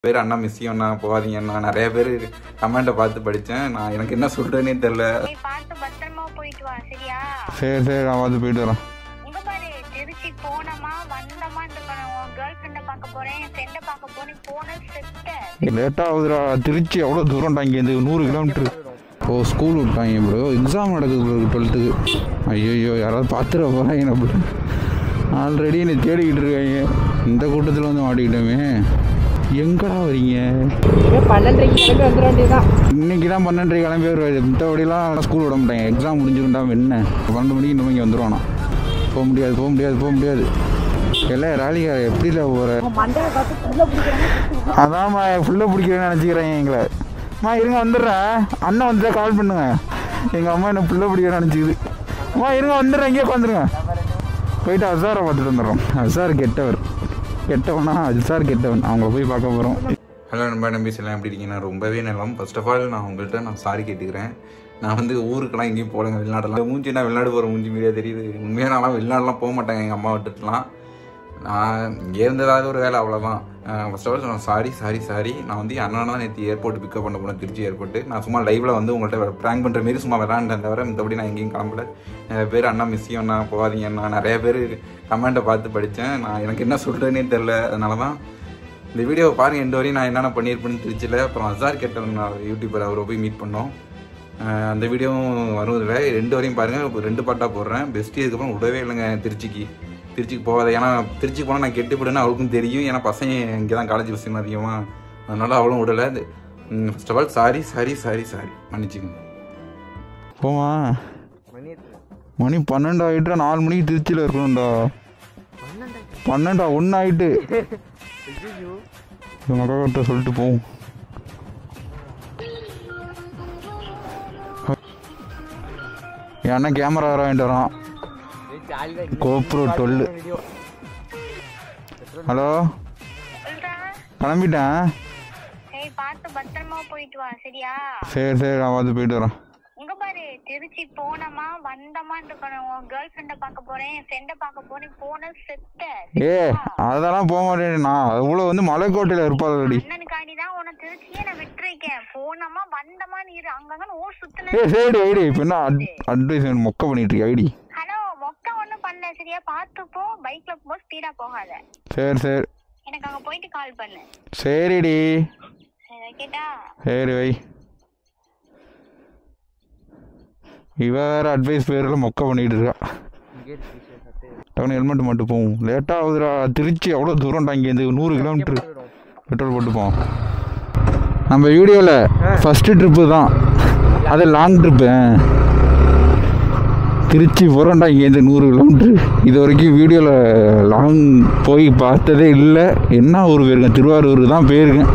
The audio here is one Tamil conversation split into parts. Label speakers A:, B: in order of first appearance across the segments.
A: பேர் அண்ணா மிஸ்ஸியும் அண்ணா போகாதீங்க அண்ணா நிறைய பேர் கமெண்ட்டை பார்த்து படித்தேன் நான் எனக்கு என்ன சொல்கிறேனே தெரில
B: நீ பார்த்து பத்திரமா போயிட்டு வா சரியா
C: சரி சரி நான் வந்து போயிட்டு வரேன்
B: இங்க பாரு திருச்சி போனோமா வந்தோமா இருக்கணும் உன் கேர்ள் ஃப்ரெண்டை பார்க்க போறேன் என் ஃப்ரெண்டை பார்க்க போறேன் போன செத்த
C: லேட்டாக ஆகுதுடா திருச்சி எவ்வளோ தூரம்டா இங்கேருந்து நூறு கிலோமீட்டர் ஓ ஸ்கூல் விட்டாங்க ப்ரோ எக்ஸாம் நடக்குது ப்ரோ டுவெல்த்துக்கு ஐயோ யாராவது பார்த்துட போகிறாங்க நம்ம ஆல்ரெடி என்னை தேடிக்கிட்டு இருக்காங்க இந்த கூட்டத்தில் வந்து மாட்டிக்கிட்டோமே எங்கடா வரீங்க
D: பன்னெண்டரைக்கு கிளம்பி வந்துட வேண்டியதுதான்
C: இன்னைக்கு தான் பன்னெண்டரை கிளம்பி வருவாரு மித்தபடிலாம் ஸ்கூல் விட மாட்டாங்க எக்ஸாம் முடிஞ்சுக்கிட்டா என்ன பன்னெண்டு மணிக்கு இந்த இங்கே வந்துடுவானா போக முடியாது போக முடியாது போக முடியாது எல்லாம் ராலிகா எப்படில போகிற
D: மண்டையை பார்த்து புள்ள பிடிக்கிறாங்க
C: அதான்மா ஃபுல்லாக பிடிக்கிறேன்னு நினச்சிக்கிறேன் எங்களை அம்மா இருங்க வந்துடுறேன் அண்ணன் வந்துட்டா கால் பண்ணுங்க எங்கள் அம்மா என்ன புள்ள பிடிக்கிறேன்னு நினச்சிக்குது அம்மா இருங்க வந்துடுறேன் இங்கே உட்காந்துருங்க போயிட்டு அசாரை பார்த்துட்டு வந்துடுறோம் அசார் கெட்டவர் கெட்டவனா அசார் கெட்டவன் அவங்கள போய் பார்க்க போகிறோம்
A: ஹலோ நம்ப நம்பிஸ் எல்லாம் எப்படி இருக்கீங்க நான் ரொம்பவே நலம் ஃபர்ஸ்ட் ஆஃப் ஆல் நான் உங்கள்கிட்ட நான் சாரி கேட்டுக்கிறேன் நான் வந்து ஊருக்கெல்லாம் எங்கேயும் போகலங்க வெளிநாடெல்லாம் மூஞ்சி நான் வெளிநாடு போகிற மூஞ்சி மீடியா தெரியுது உண்மையாக நான்லாம் வெளிநாடுலாம் போக மாட்டேங்க எங்கள் அம்மா விட்டுட்டுலாம் நான் இங்கே இருந்ததாவது ஒரு வேலை அவ்வளோதான் ஃபர்ஸ்ட் ஆஃப் ஆல் நான் சாரி சாரி சாரி நான் வந்து என் அண்ணனை தான் நேற்று ஏர்போர்ட் பிக்கப் பண்ண போனேன் திருச்சி ஏர்போர்ட்டு நான் சும்மா லைவில் வந்து உங்கள்கிட்ட ப்ராங்க் பண்ணுற மாரி சும்மா விளாண்டேன் தவிர மத்தபடி நான் எங்கேயும் கிளம்பல நிறைய பேர் அண்ணா மிஸ்ஸியும் அண்ணா போகாதீங்க அண்ணா நிறைய பேர் கமெண்ட்டை பார்த்து படித்தேன் நான் எனக்கு என்ன சொல்கிறேனே தெரில அதனால தான் இந்த வீடியோவை பாருங்கள் இந்த வரையும் நான் என்னென்ன பண்ணியிருப்பேன்னு திருச்சியில் அப்புறம் அசார் கேட்டவன் நான் யூடியூபர் அவரை போய் மீட் பண்ணோம் அஹ் அந்த வீடியோவும் வருவதில்ல ரெண்டு வரையும் பாருங்கள் இப்போ ரெண்டு பாட்டாக போடுறேன் பெஸ்ட்டு இதுக்கப்புறம் விடவே இல்லைங்க திருச்சிக்கு திருச்சிக்கு போகாத ஏன்னா திருச்சிக்கு போனால் நான் கெட்டு போயிடுன்னு அவளுக்கும் தெரியும் ஏன்னா பசங்க இங்கே தான் காலேஜ் பசங்க அதிகமாக அதனால அவளும் விடலை first of all sorry sorry sorry sorry மன்னிச்சுக்கோங்க
C: போமா மணி பன்னெண்டு ஆகிட்டா நாலு மணிக்கு திருச்சியில் இருக்கணும்டா பன்னெண்டா ஒன்று ஆகிட்டு இவங்க அக்கா கிட்ட சொல்லிட்டு போவோம் என் அண்ணன் கேமரா வர வாங்கிட்டு வரான் கோப்ரோ டுவெல் ஹலோ
B: சொல்றா
C: கிளம்பிட்டேன்
B: ஏய் பார்த்து பத்திரமா போயிட்டு வா சரியா
C: சரி சரி நான் வந்து போயிட்டு வரேன்
B: இங்க பாரு திருச்சி போனோமா வந்தோமா இருக்கணும் உன் கேர்ள் ஃப்ரெண்டை பார்க்க போறேன் என் ஃப்ரெண்டை பார்க்க போறேன் போன செத்த
C: ஏ அதெல்லாம் போக மாட்டேன் நான் அவ்வளோ வந்து மலைக்கோட்டையில் இருப்பாளடி
B: அண்ணனுக்காண்டி தான் உன்னை திருச்சியே நான் விட்டுருக்கேன் போனோமா வந்தோமான்னு இரு அங்கங்க ஊர்
C: ஏ
B: சுத்தின
C: சரி ஐடி இப்போ என்ன அட் அட்வைஸ் மொக்க பண்ணிட்டு இருக்க ஐடி
B: ஹலோ மொக்க ஒண்ணும் பண்ணல சரியா பார்த்து போ பைக்ல போகும்போது ஸ்பீடா போகாத
C: சரி சரி
B: எனக்கு அங்க போயிட்டு கால் பண்ணு
C: சரிடி
B: சரி கேட்டா
C: சரி வை இவ வேற அட்வைஸ் பேரில் மொக்க பண்ணிட்டு இருக்கா டவுன் ஹெல்மெட் மட்டும் போவோம் லேட்டாக ஆகுதுடா திருச்சி எவ்வளோ தூரம்டா இங்கேருந்து நூறு கிலோமீட்டர் பெட்ரோல் போட்டு போவோம் நம்ம வீடியோவில் ஃபஸ்ட்டு ட்ரிப்பு தான் அது லாங் ட்ரிப்பு திருச்சி போகிறோம்டா இங்கேருந்து நூறு கிலோமீட்ரு இது வரைக்கும் வீடியோவில் லாங் போய் பார்த்ததே இல்லை என்ன ஊர் போயிருக்கேன் திருவாரூர் தான் போயிருக்கேன்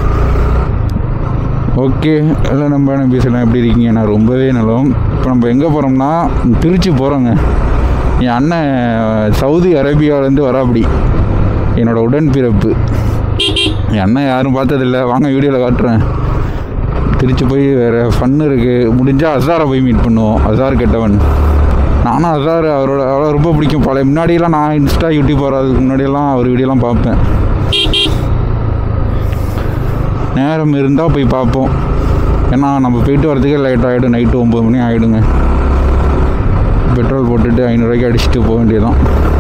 C: ஓகே எல்லாம் நம்ம என்ன பேசலாம் எப்படி இருக்கீங்க நான் ரொம்பவே நலம் இப்போ நம்ம எங்கே போகிறோம்னா திருச்சி போகிறோங்க என் அண்ணன் சவுதி அரேபியாவிலேருந்து வராப்படி என்னோட உடன்பிறப்பு என் அண்ணன் யாரும் பார்த்ததில்ல வாங்க வீடியோவில் காட்டுறேன் திருச்சி போய் வேறு ஃபன் இருக்குது முடிஞ்சால் அசாரை போய் மீட் பண்ணுவோம் அசார் கெட்டவன் நானும் அசார் அவரோட அவரை ரொம்ப பிடிக்கும் பழைய முன்னாடியெல்லாம் நான் இன்ஸ்டா யூடியூப் வராதுக்கு முன்னாடியெல்லாம் அவர் வீடியோலாம் பார்ப்பேன் நேரம் இருந்தால் போய் பார்ப்போம் ஏன்னா நம்ம போயிட்டு வரதுக்கே லேட் ஆகிடும் நைட்டு ஒம்பது மணி ஆகிடுங்க பெட்ரோல் போட்டுட்டு ஐநூறுரூவாய்க்கு அடிச்சுட்டு போக வேண்டியதான்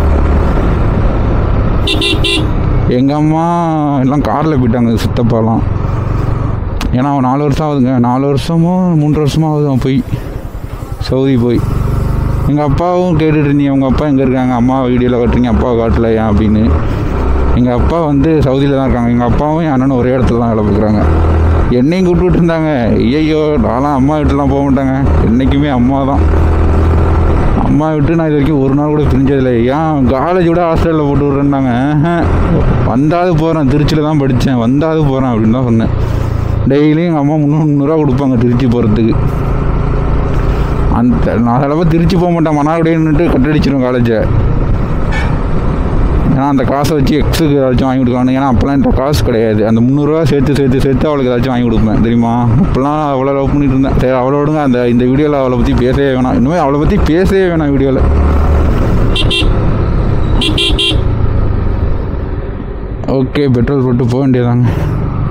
C: எங்கள் அம்மா எல்லாம் காரில் போயிட்டாங்க சித்தப்பாலாம் ஏன்னா அவன் நாலு வருஷம் ஆகுதுங்க நாலு வருஷமோ மூன்று வருஷமோ ஆகுது அவன் போய் சவுதி போய் எங்கள் அப்பாவும் கேட்டுட்டு இருந்தீங்க உங்கள் அப்பா எங்கே இருக்காங்க அம்மா வீடியோவில் காட்டுறீங்க அப்பாவை காட்டல ஏன் அப்படின்னு எங்கள் அப்பா வந்து சவுதியில் தான் இருக்காங்க எங்கள் அப்பாவும் என் அண்ணனும் ஒரே இடத்துல தான் வேலை பார்க்குறாங்க என்னையும் கூப்பிட்டுட்டு இருந்தாங்க ஐயோ நான்லாம் அம்மா வீட்டுலாம் போக மாட்டாங்க என்றைக்குமே அம்மா தான் அம்மா விட்டு நான் இது வரைக்கும் ஒரு நாள் கூட பிரிஞ்சதில்லை ஏன் காலேஜ் கூட ஹாஸ்டலில் போட்டு விட்றேன்னாங்க வந்தாது போகிறேன் திருச்சியில் தான் படித்தேன் வந்தாது போகிறேன் அப்படின்னு தான் சொன்னேன் டெய்லியும் எங்கள் அம்மா முந்நூறு முந்நூறுரூவா கொடுப்பாங்க திருச்சி போகிறதுக்கு அந்த நான் அளவு திருச்சி போக மாட்டேன் மன்னார்குடியே நின்றுட்டு கட்டடிச்சிடும் காலேஜை ஏன்னா அந்த காசை வச்சு எக்ஸுக்கு ஏதாச்சும் வாங்கி கொடுக்கணும் ஏன்னா அப்போல்லாம் என்கிட்ட காசு கிடையாது அந்த முந்நூறுரூவா சேர்த்து சேர்த்து சேர்த்து அவளுக்கு ஏதாச்சும் வாங்கி கொடுப்பேன் தெரியுமா அப்போல்லாம் அவ்வளோ லவ் பண்ணிட்டு இருந்தேன் சரி அவளோடுங்க அந்த இந்த வீடியோவில் அவளை பற்றி பேசவே வேணாம் இனிமேல் அவளை பற்றி பேசவே வேணாம் வீடியோவில் ஓகே பெட்ரோல் போட்டு போக வேண்டியதாங்க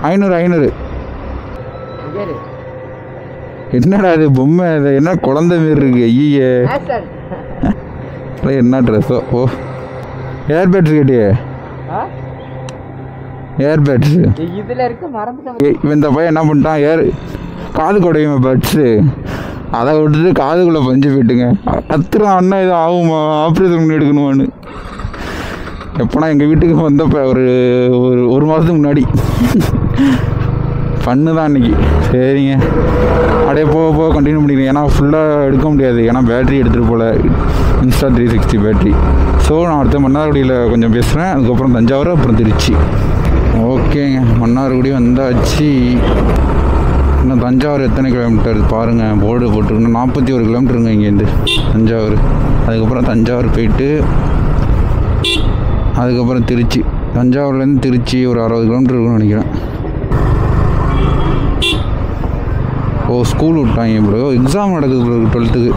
C: ஐநூறு ஐநூறு
D: இங்க இரு.
C: என்னடா இது பொம்மை இது என்ன குழந்தை மாரி இருக்கு ஐயே
D: ஆக்சன்.
C: என்ன ட்ரெஸ்ஸோ ஓ ஏர்பேட்ஸ் கேட்டியே
D: ஆ?
C: ஏர்பேட்ஸு
D: இதுல இருக்கு மறந்துட்டேன்
C: இவன் இந்த பையன் என்ன பண்ணிட்டான் ஏர் காது குடையுமே பட்ஸு அதை விட்டுட்டு காதுக்குள்ளே பஞ்சு போயிட்டுங்க கத்துறான் அண்ணா இது ஆகுமா ஆப்ரேஷன் பண்ணி எடுக்கணுமான்னு எப்போனா எங்கள் வீட்டுக்கு வந்தப்போ ஒரு ஒரு ஒரு மாதத்துக்கு முன்னாடி பண்ணு தான் அன்றைக்கி சரிங்க அப்படியே போக போக கண்டினியூ பண்ணிக்கிறேன் ஏன்னா ஃபுல்லாக எடுக்க முடியாது ஏன்னா பேட்டரி எடுத்துகிட்டு போகல Insta three sixty battery so நான் அடுத்த மன்னார்குடியில் கொஞ்சம் பேசுகிறேன் அதுக்கப்புறம் தஞ்சாவூர் அப்புறம் திருச்சி ஓகேங்க மன்னார்குடி வந்தாச்சு இன்னும் தஞ்சாவூர் எத்தனை கிலோமீட்டர் பாருங்கள் போர்டு போட்டிருக்கணும் நாற்பத்தி ஒரு கிலோமீட்டருங்க இங்கேருந்து தஞ்சாவூர் அதுக்கப்புறம் தஞ்சாவூர் போயிட்டு அதுக்கப்புறம் திருச்சி தஞ்சாவூர்லேருந்து திருச்சி ஒரு அறுபது கிலோமீட்டர் இருக்கும்னு நினைக்கிறேன் ஓ ஸ்கூல் விட்டாங்க ப்ரோ எக்ஸாம் நடக்குது ப்ரோ டுவெல்த்துக்கு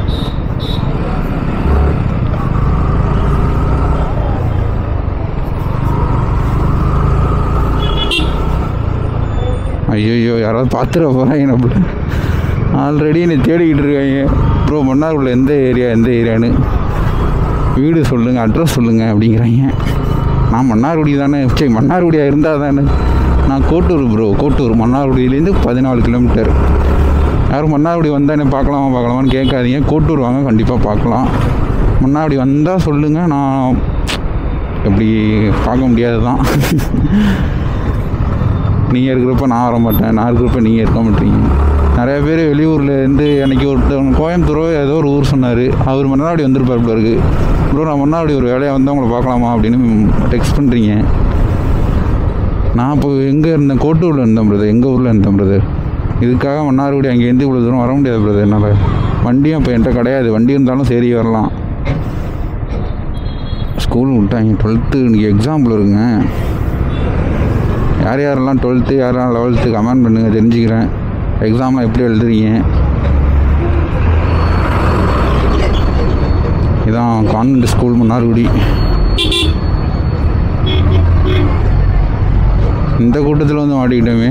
C: ஐயோ யாராவது பார்த்துட போகிறாங்க நம்மள ஆல்ரெடி என்னை தேடிக்கிட்டு இருக்காங்க ப்ரோ மன்னார்குள்ள எந்த ஏரியா எந்த ஏரியான்னு வீடு சொல்லுங்கள் அட்ரஸ் சொல்லுங்கள் அப்படிங்கிறாங்க நான் மன்னார்குடி தானே சரி மன்னார்குடியாக இருந்தால் தானே நான் கோட்டூர் ப்ரோ கோட்டூர் மன்னார்குடியிலேருந்து பதினாலு கிலோமீட்டர் யாரும் மன்னார்குடி வந்தால் என்ன பார்க்கலாமா பார்க்கலாமான்னு கேட்காதீங்க கோட்டூர் வாங்க கண்டிப்பாக பார்க்கலாம் மன்னார்குடி வந்தால் சொல்லுங்கள் நான் எப்படி பார்க்க முடியாது தான் நீங்கள் இருக்கிறப்ப நான் வர மாட்டேன் நான் இருக்கிறப்ப நீங்கள் இருக்க மாட்டீங்க நிறைய பேர் வெளியூரில் இருந்து அன்றைக்கி ஒருத்தவங்க கோயம்புத்தூரோ ஏதோ ஒரு ஊர் சொன்னார் அவர் மன்னாடி வந்திருப்பார் போல இருக்கு ப்ரோ நான் மன்னாடி ஒரு வேலையாக வந்து உங்களை பார்க்கலாமா அப்படின்னு டெக்ஸ்ட் பண்ணுறீங்க நான் இப்போ எங்கே இருந்தேன் கோட்டூரில் இருந்தேன் பிரதர் எங்கள் ஊரில் இருந்தேன் பிரதர் இதுக்காக மன்னார்குடி அங்கேருந்து இவ்வளோ தூரம் வர முடியாது பிரதர் என்னால் வண்டியும் இப்போ என்கிட்ட கிடையாது வண்டி இருந்தாலும் சரி வரலாம் ஸ்கூல் விட்டாங்க டுவெல்த்து இன்றைக்கி எக்ஸாம்பிள் இருக்குங்க யார் யாரெல்லாம் டுவெல்த்து யாரெல்லாம் லெவல்த்து கமெண்ட் பண்ணுங்கள் தெரிஞ்சுக்கிறேன் எக்ஸாம்லாம் எப்படி எழுதுறீங்க இதான் கான்வென்ட் ஸ்கூல் மன்னார்குடி இந்த கூட்டத்தில் வந்து மாட்டிக்கிட்டோமே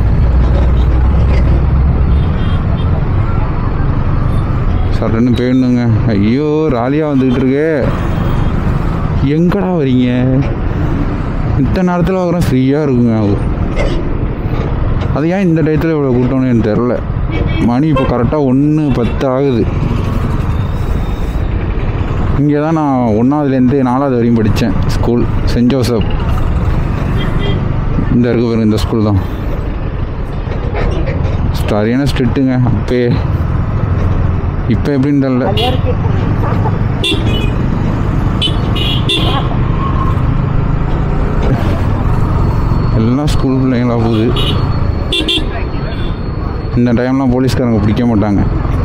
C: சரன்னு போயிடணுங்க ஐயோ ராலியாக வந்துக்கிட்டு இருக்கே எங்கடா வரீங்க இத்தனை நேரத்தில் வரோம் ஃப்ரீயாக இருக்குங்க அது ஏன் இந்த டயத்தில் இவ்வளோ கூட்டம்னு எனக்கு தெரில மணி இப்போ கரெக்டாக ஒன்று பத்து ஆகுது இங்கே தான் நான் ஒன்றாவதுலேருந்து நாலாவது வரையும் படித்தேன் ஸ்கூல் சென்ட் ஜோசப் இந்த இருக்கு பாருங்க இந்த ஸ்கூல் தான் சரியான ஸ்ட்ரிக்ட்டுங்க அப்பே இப்போ எப்படின்னு தெரில
D: நிறையா இருக்கு
C: எல்லாம் ஸ்கூல் பிள்ளைங்களா போகுது இந்த டைம்லாம் போலீஸ்காரங்க பிடிக்க மாட்டாங்க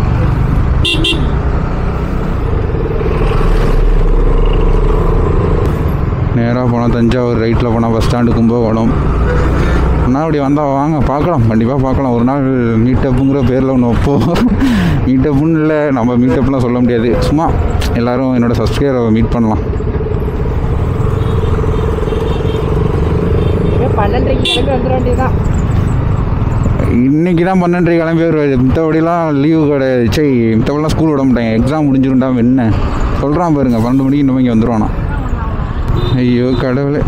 C: நேராக போனால் தஞ்சாவூர் ரைட்டில் போனால் பஸ் ஸ்டாண்டு கும்பகோணம் ஒன்றா அப்படி வந்தால் வாங்க பார்க்கலாம் கண்டிப்பாக பார்க்கலாம் ஒரு நாள் மீட்டப்புங்கிற பேரில் ஒன்று வைப்போம் மீட்டப்புன்னு இல்லை நம்ம மீட்டப்லாம் சொல்ல முடியாது சும்மா எல்லோரும் என்னோடய சப்ஸ்கிரைபரை மீட் பண்ணலாம்
D: இங்க பன்னெண்டரைக்கு கிளம்பி வந்துட வேண்டியதுதான்
C: இன்னைக்கு தான் பன்னெண்டரை கிளம்பி வருவார் மித்தபடிலாம் லீவு கிடையாது சரி மித்தபடிலாம் ஸ்கூல் விட மாட்டாங்க எக்ஸாம் முடிஞ்சிருண்டா என்ன சொல்கிறான் பாருங்க பன்னெண்டு மணிக்கு இன்னும் இங்கே வந்துடுவானா ஐயோ கடவுளே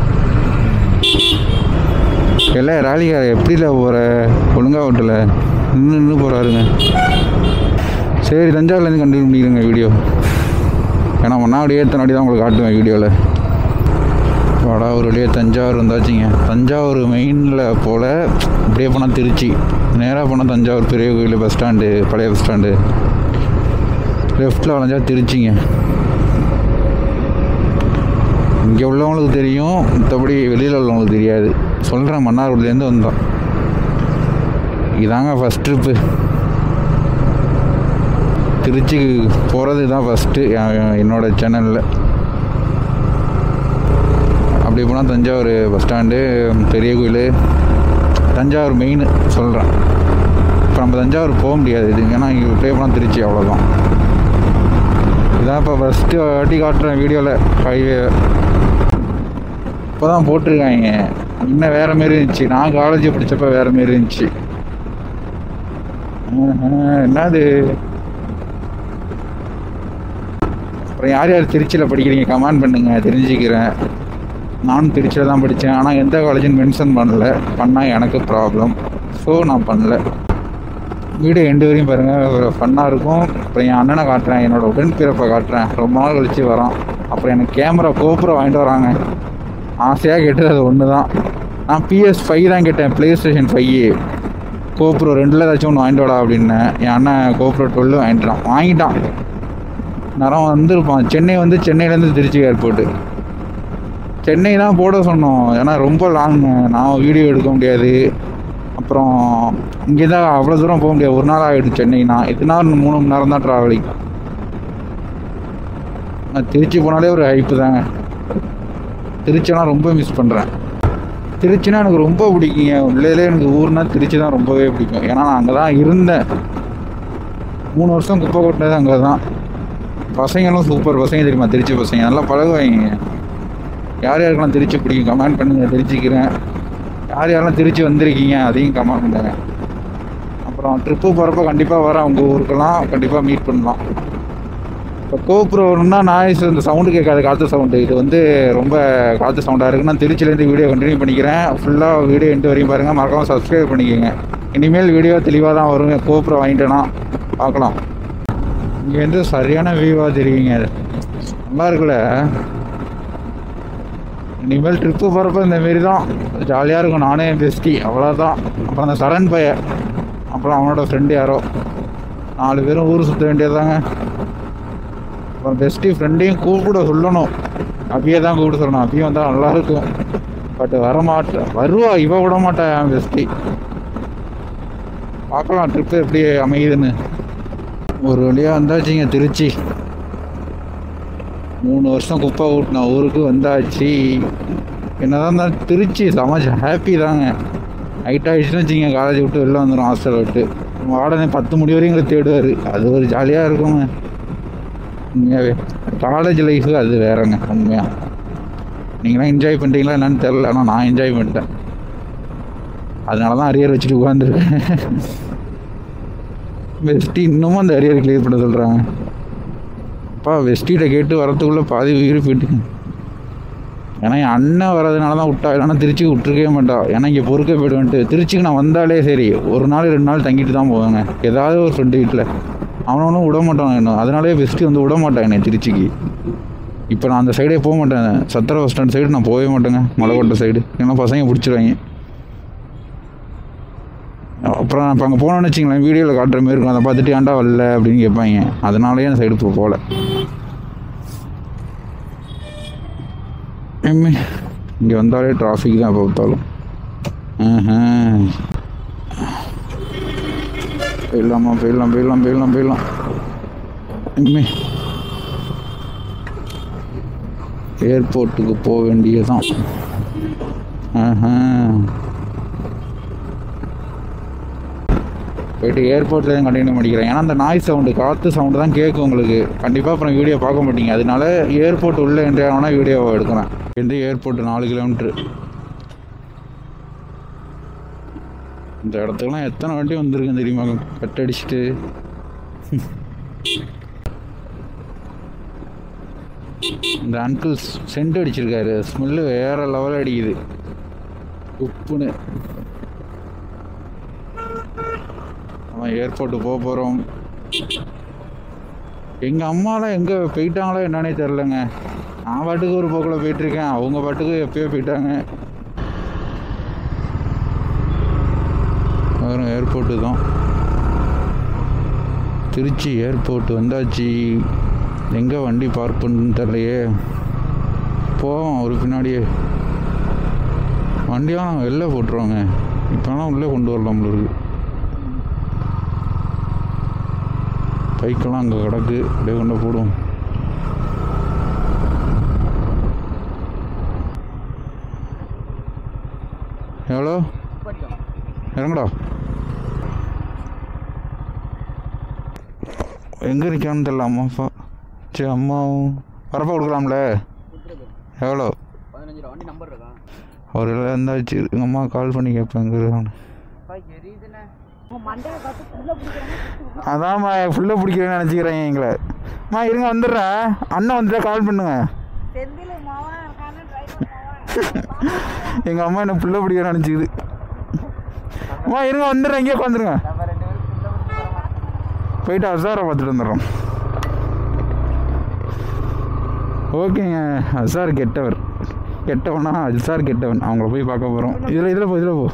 C: இல்லை ராலிகார எப்படில போகிற ஒழுங்காக ஓட்டல நின்று நின்று போகிறாருங்க சரி தஞ்சாவூர்லேருந்து கண்டினியூ பண்ணிக்கிறேங்க வீடியோ ஏன்னா முன்னாடி ஏற்றனாடி தான் உங்களுக்கு காட்டுவேன் வீடியோவில் வாடா ஒரு வழியாக தஞ்சாவூர் வந்தாச்சுங்க தஞ்சாவூர் மெயினில் போல் அப்படியே போனால் திருச்சி நேராக போனால் தஞ்சாவூர் பெரிய கோயில் பஸ் ஸ்டாண்டு பழைய பஸ் ஸ்டாண்டு லெஃப்ட்டில் வளைஞ்சா திருச்சிங்க இங்கே உள்ளவங்களுக்கு தெரியும் மற்றபடி வெளியில் உள்ளவங்களுக்கு தெரியாது சொல்கிறேன் மன்னார்குடிலேருந்து வந்தோம் இதாங்க ஃபஸ்ட் ட்ரிப்பு திருச்சிக்கு போகிறது தான் ஃபஸ்ட்டு என்னோட சேனலில் அப்படி போனால் தஞ்சாவூர் பஸ் ஸ்டாண்டு பெரிய கோயில் தஞ்சாவூர் மெயின் சொல்கிறேன் இப்போ நம்ம தஞ்சாவூர் போக முடியாது இது ஏன்னா இங்கே இப்படியே போனால் திருச்சி அவ்வளோதான் இதான் இப்போ ஃபஸ்ட்டு வாட்டி காட்டுறேன் வீடியோவில் ஹைவே இப்போ தான் போட்டிருக்காங்க இன்னும் வேறு மாரி இருந்துச்சு நான் காலேஜ் படித்தப்ப வேறு மாரி இருந்துச்சு ஆஹா, என்னது அப்புறம் யார் யார் திருச்சியில் படிக்கிறீங்க கமெண்ட் பண்ணுங்க தெரிஞ்சுக்கிறேன் நானும் திருச்சியில் தான் படித்தேன் ஆனால் எந்த காலேஜுன்னு மென்ஷன் பண்ணல பண்ணால் எனக்கு ப்ராப்ளம் ஸோ நான் பண்ணல வீடியோ எண்டு வரையும் பாருங்கள் ஃபன்னாக இருக்கும் அப்புறம் என் அண்ணனை காட்டுறேன் என்னோட உடன்பிறப்பை காட்டுறேன் ரொம்ப நாள் கழிச்சு வரோம் அப்புறம் எனக்கு கேமரா கோபுரம் வாங்கிட்டு வராங்க ஆசையாக கேட்டது அது ஒன்று தான் நான் பிஎஸ் ஃபைவ் தான் கேட்டேன் ப்ளே ஸ்டேஷன் ஃபைவ் கோப்ரோ ரெண்டில் ஏதாச்சும் ஒன்று வாங்கிட்டு வாடா அப்படின்னேன் என் அண்ணன் கோப்ரோ டுவெல் வாங்கிட்டான் வாங்கிட்டான் நேரம் வந்திருப்பான் சென்னை வந்து சென்னையிலேருந்து திருச்சி ஏர்போர்ட்டு சென்னை தான் போட சொன்னோம் ஏன்னா ரொம்ப லாங் நான் வீடியோ எடுக்க முடியாது அப்புறம் இங்கே தான் அவ்வளோ தூரம் போக முடியாது ஒரு நாள் ஆகிடும் சென்னைனா எத்தனை நாள் மூணு மணி நேரம் தான் ட்ராவலிங் நான் திருச்சி போனாலே ஒரு ஹைப்பு தாங்க திருச்சினா ரொம்ப மிஸ் பண்ணுறேன் திருச்சினா எனக்கு ரொம்ப பிடிக்குங்க உள்ளே எனக்கு ஊர்னா திருச்சி தான் ரொம்பவே பிடிக்கும் ஏன்னா நான் அங்கே தான் இருந்தேன் மூணு வருஷம் குப்பை கொட்டினது அங்கே தான் பசங்களும் சூப்பர் பசங்க தெரியுமா திருச்சி பசங்க நல்லா பழகுவாங்க யார் யாருக்கெல்லாம் திருச்சி பிடிக்கும் கமெண்ட் பண்ணுங்க தெரிஞ்சுக்கிறேன் யார் யாரெல்லாம் திருச்சி வந்திருக்கீங்க அதையும் கமெண்ட் பண்ணுங்க அப்புறம் ட்ரிப்பு போகிறப்ப கண்டிப்பாக வரேன் உங்கள் ஊருக்கெல்லாம் கண்டிப்பாக மீட் பண்ணலாம் இப்போ கோப்ரோன்னா நாய்ஸ் இந்த சவுண்டு கேட்காது காற்று சவுண்டு இது வந்து ரொம்ப காற்று சவுண்டாக இருக்குது நான் திருச்சியிலேருந்து வீடியோ கண்டினியூ பண்ணிக்கிறேன் ஃபுல்லாக வீடியோ எண்டு வரையும் பாருங்கள் மறக்காம சப்ஸ்கிரைப் பண்ணிக்கோங்க இனிமேல் வீடியோ தெளிவாக தான் வருங்க கோப்ரோ வாங்கிட்டேன்னா பார்க்கலாம் இங்கேருந்து சரியான வியூவாக தெரியுங்க நல்லா இருக்குல்ல இனிமேல் ட்ரிப்பு போகிறப்ப இந்த மாரி தான் ஜாலியாக இருக்கும் நானே என் பெஸ்டி அவ்வளோதான் அப்புறம் அந்த சரண் பைய அப்புறம் அவனோட ஃப்ரெண்டு யாரோ நாலு பேரும் ஊர் சுற்ற வேண்டியதுதாங்க அப்புறம் பெஸ்டி ஃப்ரெண்டையும் கூப்பிட சொல்லணும் அபியை தான் கூப்பிட சொல்லணும் அபியும் வந்தால் நல்லாயிருக்கும் பட் வரமாட்டேன் வருவா இவ விட மாட்டா என் பெஸ்டி பார்க்கலாம் ட்ரிப்பு எப்படி அமையுதுன்னு ஒரு வழியாக வந்தாச்சுங்க திருச்சி மூணு வருஷம் குப்பை ஊட்டின ஊருக்கு வந்தாச்சு என்னதான் இருந்தாலும் திருச்சி சமாஜ் ஹாப்பி தாங்க நைட் ஆகிடுச்சுன்னு வச்சுங்க காலேஜ் விட்டு வெளில வந்துடும் ஹாஸ்டல் விட்டு வாடனே பத்து மணி வரையும் எங்களை தேடுவார் அது ஒரு ஜாலியாக இருக்குங்க உண்மையாகவே காலேஜ் லைஃபு அது வேறங்க உண்மையாக நீங்களாம் என்ஜாய் பண்ணுறீங்களா என்னன்னு தெரில ஆனால் நான் என்ஜாய் பண்ணிட்டேன் அதனால தான் அரியர் வச்சுட்டு உட்காந்துருக்கேன் பெஸ்ட்டு இன்னமும் அந்த அரியர் கிளியர் பண்ண சொல்கிறாங்க அப்பா வெஸ்டிகிட்ட கேட்டு வரத்துக்குள்ளே பாதி உயிர் போயிட்டு ஏன்னா என் அண்ணன் வரதுனால தான் விட்டா இல்லைன்னா திருச்சிக்கு விட்டுருக்கவே மாட்டா ஏன்னா இங்கே பொறுக்க போயிடுவேன்ட்டு திருச்சிக்கு நான் வந்தாலே சரி ஒரு நாள் ரெண்டு நாள் தங்கிட்டு தான் போவேங்க ஏதாவது ஒரு ஃப்ரெண்டு வீட்டில் அவனவனும் விட மாட்டான் என்ன அதனாலே பெஸ்ட்டு வந்து விட மாட்டான் என்னை திருச்சிக்கு இப்போ நான் அந்த சைடே போக மாட்டேன் சத்திர பஸ் ஸ்டாண்ட் சைடு நான் போகவே மாட்டேங்க மலைக்கோட்டை சைடு ஏன்னா பசங்க பிடிச்சிருவாங்க அப்புறம் இப்போ அங்கே போனோன்னு வச்சிங்களேன் வீடியோவில் காட்டுற மாதிரி இருக்கும் அதை பார்த்துட்டு ஏன்டா வரல அப்படின்னு கேட்பாங்க அதனாலேயே அந்த சைடு இப்போ போகல இங்கே வந்தாலே டிராஃபிக் தான் எப்போ பார்த்தாலும் ஆஹா. போயிடலாமா போயிடலாம் போயிடலாம் போயிடலாம் போயிடலாம் இனிமே ஏர்போர்ட்டுக்கு போக வேண்டியதான் ஆஹா போயிட்டு ஏர்போர்ட்டில் தான் கண்டினியூ பண்ணிக்கிறேன் ஏன்னா அந்த நாய் சவுண்டு காற்று சவுண்டு தான் கேட்கும் உங்களுக்கு கண்டிப்பாக அப்புறம் வீடியோ பார்க்க மாட்டீங்க அதனால ஏர்போர்ட் உள்ளே என்ட்ரி ஆகணும்னா வீடியோவை எடுக்கிறேன் இந்த ஏர்போர்ட் நாலு கிலோமீட்ரு இந்த இடத்துக்குலாம் எத்தனை வண்டி வந்திருக்குன்னு தெரியுமா கட் அடிச்சுட்டு இந்த அங்கிள் சென்ட் அடிச்சிருக்காரு ஸ்மெல்லு வேற லெவலில் அடிக்குது உப்புன்னு அவன் ஏர்போர்ட்டு போக போகிறோம் எங்கள் அம்மாலாம் எங்கே போயிட்டாங்களோ என்னன்னே தெரிலங்க நான் பாட்டுக்கு ஒரு போக்கில் போயிட்டுருக்கேன் அவங்க பாட்டுக்கு எப்பயோ போயிட்டாங்க வரும் ஏர்போர்ட்டு தான் திருச்சி ஏர்போர்ட் வந்தாச்சு எங்கே வண்டி பார்க் பண்ணுன்னு தெரிலையே போவோம் ஒரு பின்னாடியே வண்டியெல்லாம் வெளில போட்டுருவாங்க இப்போலாம் உள்ளே கொண்டு வரலாம் நம்மளுக்கு பைக்கெல்லாம் அங்கே கிடக்கு அப்படியே கொண்டு போடுவோம் எவ்வளோ இறங்கடா எங்கே நிற்கான்னு தெரியல அம்மா அப்பா சரி அம்மாவும் வரப்போ கொடுக்கலாம்ல எவ்வளோ
D: பதினஞ்சு ரூபா வண்டி நம்பர் இருக்கா
C: வந்தாச்சு எங்கள் அம்மா கால் பண்ணி கேட்பேன் எங்கே இருக்கான்னு
D: எரியுதுண்ணே உன் மண்டையை பார்த்து புள்ள பிடிக்கிறாங்க
C: அதான்மா ஃபுல்லாக பிடிக்கிறேன்னு நினச்சிக்கிறேன் எங்களை அம்மா இருங்க வந்துடுறேன் அண்ணன் வந்துட்டா கால் பண்ணுங்க
D: செந்தில் மாவன் இருக்கான்னு டிரைவர் மாவன்
C: எங்கள் அம்மா என்ன புள்ள பிடிக்கிறேன்னு நினச்சிக்குது அம்மா இருங்க வந்துடுறேன் இங்கே உட்காந்துருங்க
D: நம்ம ரெண்டு பேரும் புள்ள பிடிக்கிறோம்
C: போயிட்டு அசாரை பார்த்துட்டு வந்துடுறோம் ஓகேங்க அசார் கெட்டவர் கெட்டவனா அசார் கெட்டவன் அவங்கள போய் பார்க்க போகிறோம் இதில் இதில் போ இதில் போ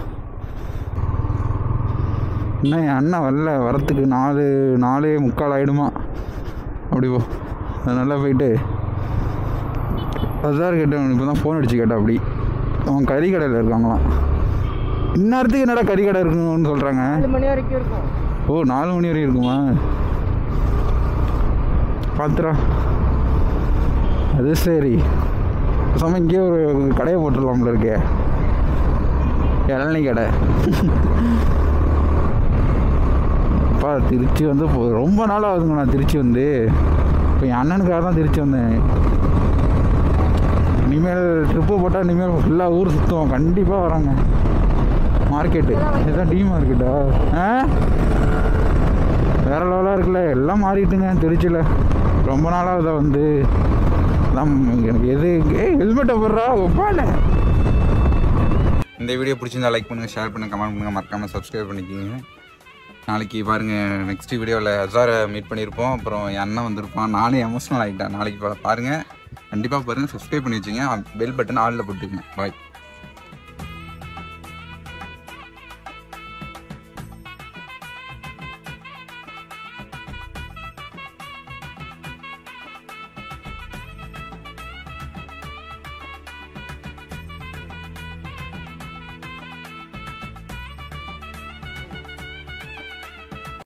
C: இன்னும் என் அண்ணன் வரல வரத்துக்கு நாலு நாலே முக்கால் ஆகிடுமா அப்படி போ அதனால போயிட்டு அசார் கெட்டவன் இப்போ தான் ஃபோன் அடிச்சு கேட்டா அப்படி அவன் கறி கடையில் இருக்காங்களாம் இந்நேரத்துக்கு என்னடா கறி கடை இருக்குன்னு சொல்கிறாங்க
D: நாலு மணி வரைக்கும் இருக்கும்
C: ஓ நாலு மணி வரையும் இருக்குமா பார்த்துடா அது சரி பேசாம இங்கேயே ஒரு கடையை போட்டுடலாம்ல இருக்கே இளநீ கடை அப்பா திருச்சி வந்து இப்போ ரொம்ப நாள் ஆகுதுங்க நான் திருச்சி வந்து இப்போ என் அண்ணனுக்காக தான் திருச்சி வந்தேன் இனிமேல் ட்ரிப்பு போட்டால் இனிமேல் ஃபுல்லாக ஊர் சுற்றுவோம் கண்டிப்பாக வராங்க மார்க்கெட்டு இதுதான் டி மார்க்கெட்டா ஆ வேற லெவலாக இருக்குல்ல எல்லாம் மாறிட்டுங்க திருச்சியில் ரொம்ப நாளாக இதை வந்து அதான் எனக்கு எது ஏய் ஹெல்மெட்டை போடுறா ஒப்பால
A: இந்த வீடியோ பிடிச்சிருந்தா லைக் பண்ணுங்கள் ஷேர் பண்ணுங்கள் கமெண்ட் பண்ணுங்கள் மறக்காமல் சப்ஸ்கிரைப் பண்ணிக்கோங்க நாளைக்கு பாருங்கள் நெக்ஸ்ட் வீடியோவில் அசாரை மீட் பண்ணியிருப்போம் அப்புறம் என் அண்ணன் வந்திருப்பான் நானே எமோஷனல் ஆகிட்டேன் நாளைக்கு பா- பாருங்கள் கண்டிப்பாக பாருங்கள் சப்ஸ்கிரைப் பண்ணி வச்சுங்க பெல் பட்டன் ஆளில் போட்டுக்கங்க பாய்